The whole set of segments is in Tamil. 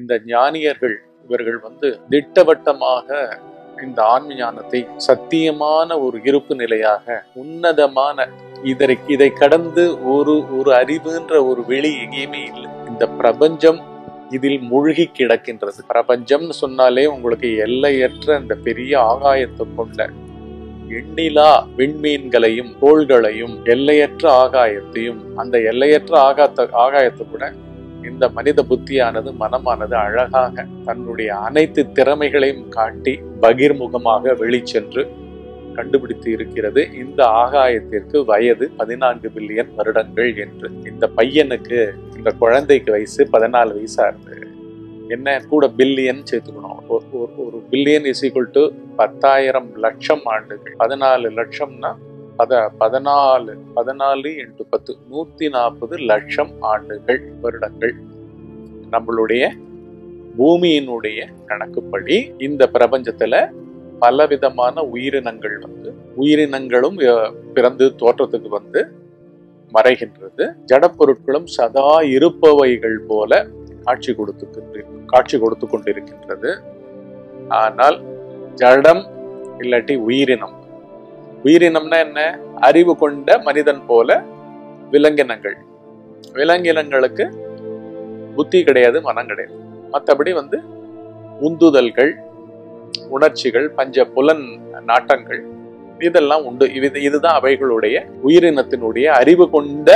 இந்த ஞானியர்கள் இவர்கள் வந்து திட்டவட்டமாக இந்த ஆன்ம ஞானத்தை சத்தியமான ஒரு இருப்பு நிலையாக உன்னதமான இதரை இதை கடந்து ஒரு ஒரு அறிவுன்ற ஒரு வெளி எங்கேயுமே இல்லை இந்த பிரபஞ்சம் இதில் மூழ்கி கிடக்கின்றது பிரபஞ்சம்னு சொன்னாலே உங்களுக்கு எல்லையற்ற அந்த பெரிய ஆகாயத்தை கொண்ட எண்ணிலா விண்மீன்களையும் கோள்களையும் எல்லையற்ற ஆகாயத்தையும் அந்த எல்லையற்ற ஆகாத்த ஆகாயத்தை கூட இந்த மனித புத்தியானது மனமானது அழகாக தன்னுடைய அனைத்து திறமைகளையும் காட்டி பகிர்முகமாக வெளிச்சென்று கண்டுபிடித்து இருக்கிறது இந்த ஆகாயத்திற்கு வயது பதினான்கு பில்லியன் வருடங்கள் என்று இந்த பையனுக்கு இந்த குழந்தைக்கு வயசு பதினாலு வயசா இருந்து என்ன கூட பில்லியன் சேர்த்துக்கணும் ஒரு- ஒரு- ஒரு பில்லியன் இஸ் ஈக்குவல் டு பத்தாயிரம் லட்சம் ஆண்டுகள் பதினாலு லட்சம்னா பத பதினாலு பதினாலு இன்ட்டு பத்து நூத்தி நாற்பது லட்சம் ஆண்டுகள் வருடங்கள் நம்மளுடைய பூமியினுடைய கணக்குப்படி இந்த பிரபஞ்சத்துல பலவிதமான உயிரினங்கள் வந்து உயிரினங்களும் அஹ், பிறந்து தோற்றத்துக்கு வந்து மறைகின்றது ஜடப்பொருட்களும் சதா இருப்பவைகள் போல காட்சி கொடுத்து காட்சி கொடுத்து கொண்டிருக்கின்றது ஆனால் ஜடம் இல்லாட்டி உயிரினம் உயிரினம்னா என்ன அறிவு கொண்ட மனிதன் போல விலங்கினங்கள் விலங்கினங்களுக்கு புத்தி கிடையாது மனம் கிடையாது மற்றபடி வந்து உந்துதல்கள் உணர்ச்சிகள் பஞ்ச புலன் நாட்டங்கள் இதெல்லாம் உண்டு இது இதுதான் அவைகளுடைய உயிரினத்தினுடைய அறிவு கொண்ட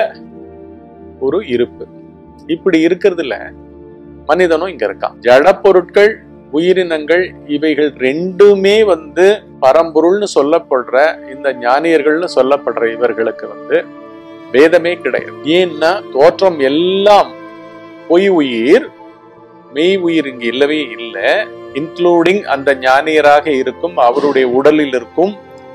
ஒரு இருப்பு இப்படி இருக்கிறதுல மனிதனும் இங்க இருக்கான் ஜடப்பொருட்கள் உயிரினங்கள் இவைகள் ரெண்டுமே வந்து பரம்பொருள்னு சொல்லப்படுற இந்த ஞானியர்கள்னு சொல்லப்படுற இவர்களுக்கு வந்து வேதமே கிடையாது ஏன்னா தோற்றம் எல்லாம் பொய் உயிர் மெய் உயிர் இங்கு இல்லவே இல்லை இன்க்ளூடிங் அந்த ஞானியராக இருக்கும் அவருடைய உடலில் இருக்கும்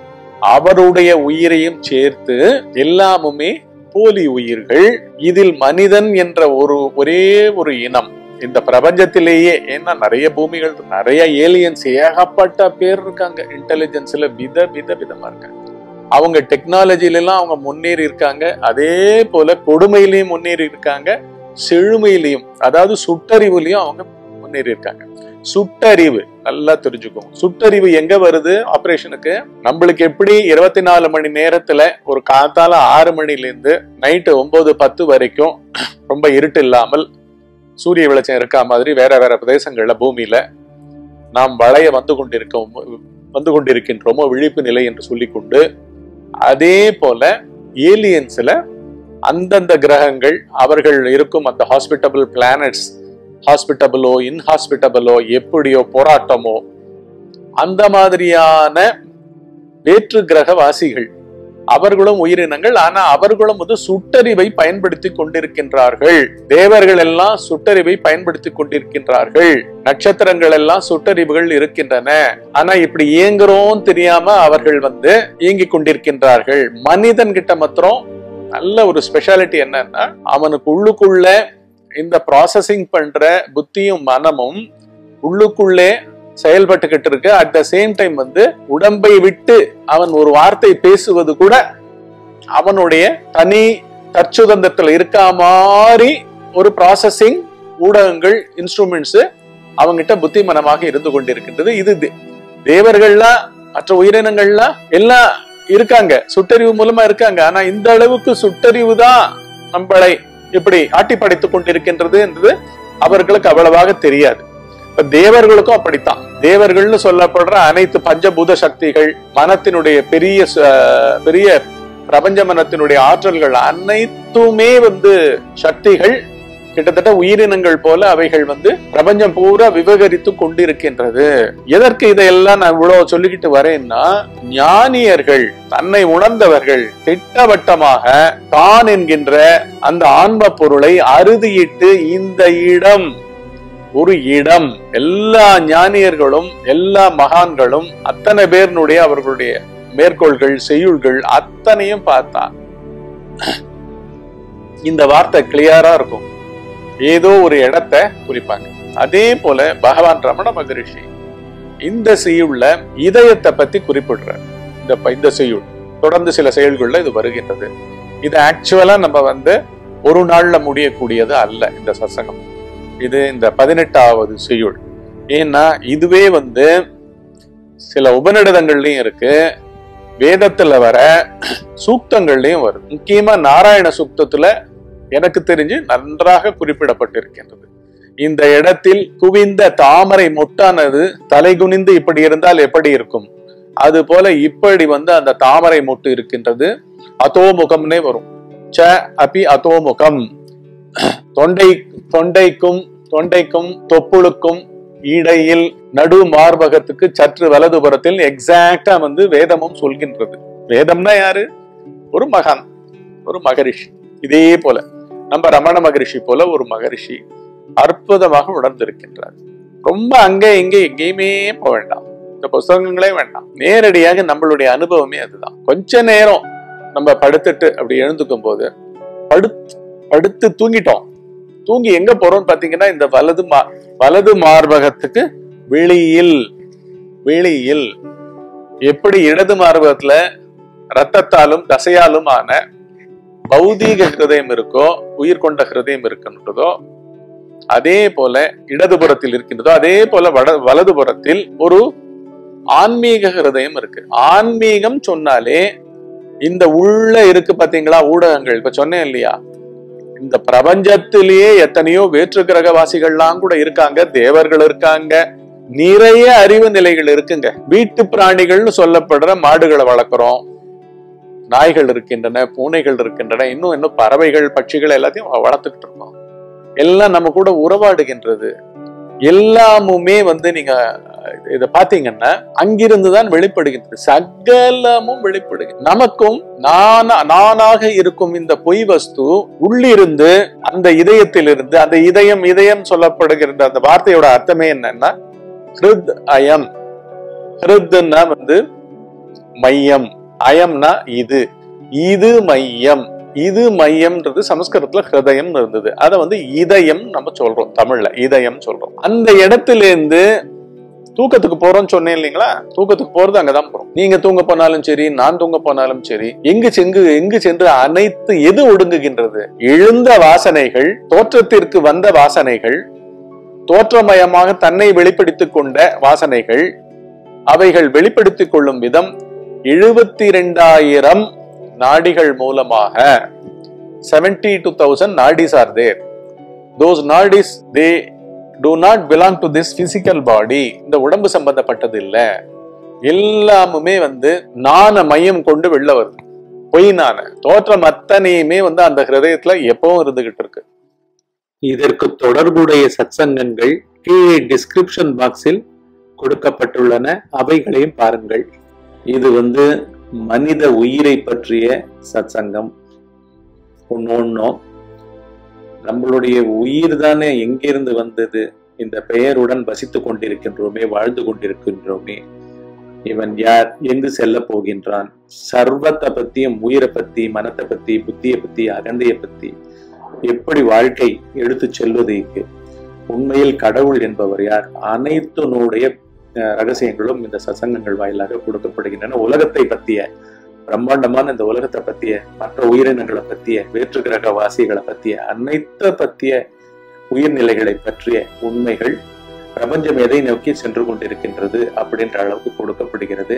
அவருடைய உயிரையும் சேர்த்து எல்லாமுமே போலி உயிர்கள் இதில் மனிதன் என்ற ஒரு ஒரே ஒரு இனம் இந்த பிரபஞ்சத்திலேயே ஏன்னா நிறைய பூமிகள் நிறைய ஏலியன்ஸ் ஏகப்பட்ட பேர் இருக்காங்க இன்டெலிஜென்ஸ்ல வித வித விதமா இருக்காங்க அவங்க டெக்னாலஜில எல்லாம் அவங்க முன்னேறி இருக்காங்க அதே போல கொடுமையிலையும் முன்னேறி இருக்காங்க செழுமையிலையும் அதாவது சுட்டறிவுலையும் அவங்க முன்னேறி இருக்காங்க சுட்டறிவு நல்லா தெரிஞ்சுக்கோங்க சுட்டறிவு எங்க வருது ஆபரேஷனுக்கு நம்மளுக்கு எப்படி இருபத்தி நாலு மணி நேரத்துல ஒரு காத்தால ஆறு மணில இருந்து நைட்டு ஒன்பது பத்து வரைக்கும் ரொம்ப இருட்டு இல்லாமல் சூரிய வெளிச்சம் இருக்கா மாதிரி வேற வேற பிரதேசங்கள்ல பூமியில நாம் வளைய வந்து கொண்டிருக்கோம் வந்து கொண்டிருக்கின்றோமோ விழிப்பு நிலை என்று சொல்லிக்கொண்டு அதே போல ஏலியன்ஸ்ல அந்தந்த கிரகங்கள் அவர்கள் இருக்கும் அந்த ஹாஸ்பிட்டபிள் பிளானட்ஸ் ஹாஸ்பிட்டபிளோ இன்ஹாஸ்பிட்டபிளோ எப்படியோ போராட்டமோ அந்த மாதிரியான வேற்று கிரக வாசிகள் அவர்களும் உயிரினங்கள் ஆனா அவர்களும் வந்து சுட்டறிவை பயன்படுத்தி கொண்டிருக்கின்றார்கள் தேவர்கள் எல்லாம் சுட்டறிவை பயன்படுத்தி கொண்டிருக்கின்றார்கள் நட்சத்திரங்கள் எல்லாம் சுட்டறிவுகள் இருக்கின்றன ஆனா இப்படி இயங்குறோம் தெரியாம அவர்கள் வந்து இயங்கிக் கொண்டிருக்கின்றார்கள் மனிதன் கிட்ட மாத்திரம் நல்ல ஒரு ஸ்பெஷாலிட்டி என்னன்னா அவனுக்கு உள்ளுக்குள்ள இந்த ப்ராசஸிங் பண்ற புத்தியும் மனமும் உள்ளுக்குள்ளே செயல்பட்டுக்கிட்டு இருக்கு அட் த சேம் டைம் வந்து உடம்பை விட்டு அவன் ஒரு வார்த்தை பேசுவது கூட அவனுடைய தனி தற்சுதந்திரத்துல இருக்கா மாதிரி ஒரு ப்ராசஸிங் ஊடகங்கள் இன்ஸ்ட்ருமெண்ட்ஸ் அவங்கிட்ட புத்திமனமாக இருந்து கொண்டிருக்கின்றது இது தே- தேவர்கள்லாம் மற்ற உயிரினங்கள்லாம் எல்லாம் இருக்காங்க சுட்டறிவு மூலமா இருக்காங்க ஆனா இந்த அளவுக்கு சுட்டறிவு தான் நம்மளை இப்படி ஆட்டி படைத்துக் கொண்டிருக்கின்றது என்றது அவர்களுக்கு அவ்வளவாக தெரியாது இப்ப தேவர்களுக்கும் அப்படித்தான் தேவர்கள்னு சொல்லப்படுற அனைத்து பஞ்சபூத சக்திகள் மனத்தினுடைய பெரிய ச- பெரிய பிரபஞ்ச மனத்தினுடைய ஆற்றல்கள் அனைத்துமே வந்து சக்திகள் கிட்டத்தட்ட உயிரினங்கள் போல அவைகள் வந்து பிரபஞ்சம் பூரா விவகரித்து கொண்டிருக்கின்றது எதற்கு இதையெல்லாம் நான் இவ்வளவு சொல்லிக்கிட்டு வரேன்னா ஞானியர்கள் தன்னை உணர்ந்தவர்கள் திட்டவட்டமாக தான் என்கின்ற அந்த ஆன்ம பொருளை அறுதியிட்டு இந்த இடம் ஒரு இடம் எல்லா ஞானியர்களும் எல்லா மகான்களும் அத்தனை பேர்னுடைய அவர்களுடைய மேற்கோள்கள் செய்யுள்கள் அத்தனையும் பார்த்தா இந்த வார்த்தை கிளியரா இருக்கும் ஏதோ ஒரு இடத்தை குறிப்பாங்க அதே போல பகவான் ரமண மகரிஷி இந்த செய்யுள்ள இதயத்தை பத்தி குறிப்பிடுறார் இந்த ப- இந்த செய்யுள் தொடர்ந்து சில செயல்கள்ல இது வருகின்றது இது ஆக்சுவலா நம்ம வந்து ஒரு நாள்ல முடியக்கூடியது அல்ல இந்த சத்சங்கம் இது இந்த பதினெட்டாவது செய்யுள் ஏன்னா இதுவே வந்து சில உபநிடதங்கள்லயும் இருக்கு வேதத்துல வர சூக்தங்கள்லயும் வருது முக்கியமா நாராயண சூக்தத்துல எனக்கு தெரிஞ்சு நன்றாக குறிப்பிடப்பட்டிருக்கின்றது இந்த இடத்தில் குவிந்த தாமரை மொட்டானது தலைகுனிந்து இப்படி இருந்தால் எப்படி இருக்கும் அது போல இப்படி வந்து அந்த தாமரை மொட்டு இருக்கின்றது அதோமுகம்னே வரும் ச அபி அதோமுகம் தொண்டை தொண்டைக்கும் தொண்டைக்கும் தொப்புளுக்கும் இடையில் நடு மார்பகத்துக்கு சற்று வலதுபுறத்தில் எக்ஸாக்டா வந்து வேதமும் சொல்கின்றது வேதம்னா யாரு ஒரு மகான் ஒரு மகரிஷி இதே போல நம்ம ரமண மகரிஷி போல ஒரு மகரிஷி அற்புதமாக உணர்ந்திருக்கின்றார் ரொம்ப அங்கே இங்கே எங்கேயுமே போக வேண்டாம் இந்த புஸ்தகங்களே வேண்டாம் நேரடியாக நம்மளுடைய அனுபவமே அதுதான் கொஞ்ச நேரம் நம்ம படுத்துட்டு அப்படி எழுந்துக்கும் போது படுத்து படுத்து தூங்கிட்டோம் தூங்கி எங்க போறோம்னு பாத்தீங்கன்னா இந்த வலது மா வலது மார்பகத்துக்கு வெளியில் வெளியில் எப்படி இடது மார்பகத்துல ரத்தத்தாலும் தசையாலும் ஆன பௌதீக ஹிருதயம் இருக்கோ உயிர் கொண்ட ஹிருதயம் இருக்கின்றதோ அதே போல இடதுபுறத்தில் இருக்கின்றதோ அதே போல வட வலதுபுறத்தில் ஒரு ஆன்மீக ஹிருதயம் இருக்கு ஆன்மீகம் சொன்னாலே இந்த உள்ள இருக்கு பாத்தீங்களா ஊடகங்கள் இப்ப சொன்னேன் இல்லையா இந்த பிரபஞ்சத்திலேயே எத்தனையோ வேற்று கிரகவாசிகள்லாம் கூட இருக்காங்க தேவர்கள் இருக்காங்க நிறைய அறிவு நிலைகள் இருக்குங்க வீட்டு பிராணிகள்னு சொல்லப்படுற மாடுகளை வளர்க்குறோம் நாய்கள் இருக்கின்றன பூனைகள் இருக்கின்றன இன்னும் இன்னும் பறவைகள் பட்சிகள் எல்லாத்தையும் வளர்த்துக்கிட்டு இருக்கோம் எல்லாம் நம்ம கூட உறவாடுகின்றது எல்லாமுமே வந்து நீங்க இத பாத்தீங்கன்னா அங்கிருந்து தான் வெளிப்படுகின்றது சகலமும் வெளிப்படுகிறது நமக்கும் நானா நானாக இருக்கும் இந்த பொய் வஸ்து உள்ளிருந்து அந்த இதயத்திலிருந்து அந்த இதயம் இதயம் சொல்லப்படுகின்ற அந்த வார்த்தையோட அர்த்தமே என்னன்னா ஹிருத் அயம் ஹிருத்னா வந்து மையம் அயம்னா இது இது மையம் இது மையம்ன்றது சமஸ்கிருதத்துல ஹிருதயம் இருந்தது அதை வந்து இதயம் நம்ம சொல்றோம் தமிழ்ல இதயம் சொல்றோம் அந்த இடத்துல இருந்து தூக்கத்துக்கு போறோம்னு சொன்னேன் இல்லைங்களா தூக்கத்துக்கு போறது அங்கதான் போறோம் நீங்க தூங்க போனாலும் சரி நான் தூங்க போனாலும் சரி எங்கு செங்கு எங்கு சென்று அனைத்து எது ஒடுங்குகின்றது எழுந்த வாசனைகள் தோற்றத்திற்கு வந்த வாசனைகள் தோற்றமயமாக தன்னை வெளிப்படுத்திக் கொண்ட வாசனைகள் அவைகள் வெளிப்படுத்திக் கொள்ளும் விதம் எழுபத்தி இரண்டாயிரம் நாடிகள் மூலமாக seventy two thousand nadis are there those nadis they do not belong to this physical body இந்த உடம்பு சம்பந்தப்பட்டது இல்ல எல்லாமுமே வந்து நான மையம் கொண்டு வெளில வருது பொய் நான தோற்றம் அத்தனையுமே வந்து அந்த ஹிருதயத்துல எப்பவும் இருந்துகிட்டு இருக்கு இதற்கு தொடர்புடைய சத்சங்கங்கள் கீழே டிஸ்கிரிப்ஷன் பாக்ஸில் கொடுக்கப்பட்டுள்ளன அவைகளையும் பாருங்கள் இது வந்து மனித உயிரை பற்றிய சத்சங்கம் ஒன்னொன்னும் நம்மளுடைய உயிர் தானே எங்கிருந்து வந்தது இந்த பெயருடன் வசித்துக் கொண்டிருக்கின்றோமே வாழ்ந்து கொண்டிருக்கின்றோமே இவன் யார் எங்கு செல்ல போகின்றான் சர்வத்தை பத்தியும் உயிரை பத்தி மனத்தை பத்தி புத்தியை பத்தி அகந்தையை பத்தி எப்படி வாழ்க்கை எடுத்து செல்வது இங்கு உண்மையில் கடவுள் என்பவர் யார் அனைத்தினுடைய ரகசியங்களும் இந்த சசங்கங்கள் வாயிலாக கொடுக்கப்படுகின்றன உலகத்தை பத்திய பிரம்மாண்டமான இந்த உலகத்தை பத்திய மற்ற உயிரினங்களை பத்திய வேற்று கிரக வாசிகளை பத்திய அனைத்த பத்திய உயிர்நிலைகளை பற்றிய உண்மைகள் பிரபஞ்சம் எதை நோக்கி சென்று கொண்டிருக்கின்றது அப்படின்ற அளவுக்கு கொடுக்கப்படுகிறது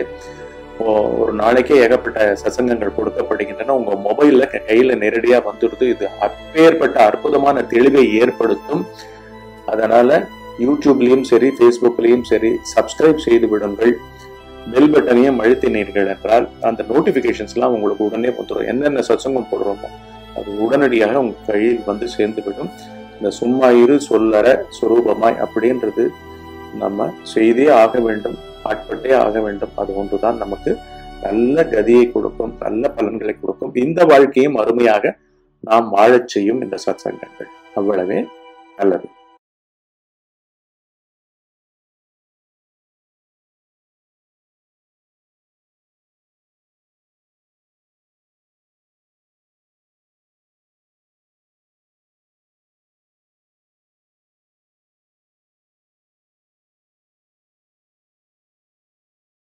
ஒரு நாளைக்கே ஏகப்பட்ட சசங்கங்கள் கொடுக்கப்படுகின்றன உங்க மொபைல்ல கையில நேரடியா வந்துடுது இது அப்பேற்பட்ட அற்புதமான தெளிவை ஏற்படுத்தும் அதனால யூடியூப்லயும் சரி ஃபேஸ்புக்லயும் சரி சப்ஸ்கிரைப் செய்து விடுங்கள் பெல் பட்டனையும் அழுத்தினீர்கள் என்றால் அந்த நோட்டிபிகேஷன்ஸ்லாம் உங்களுக்கு உடனே வந்துடும் என்னென்ன சச்சங்கம் போடுறோமோ அது உடனடியாக உங்க கையில் வந்து சேர்ந்து விடும் இந்த சும்மா இரு சொல்லற சுரூபமாய் அப்படின்றது நம்ம செய்தே ஆக வேண்டும் ஆட்பட்டே ஆக வேண்டும் அது ஒன்றுதான் நமக்கு நல்ல கதியை கொடுக்கும் நல்ல பலன்களை கொடுக்கும் இந்த வாழ்க்கையும் அருமையாக நாம் வாழச் செய்யும் இந்த சத்சங்கங்கள் அவ்வளவே நல்லது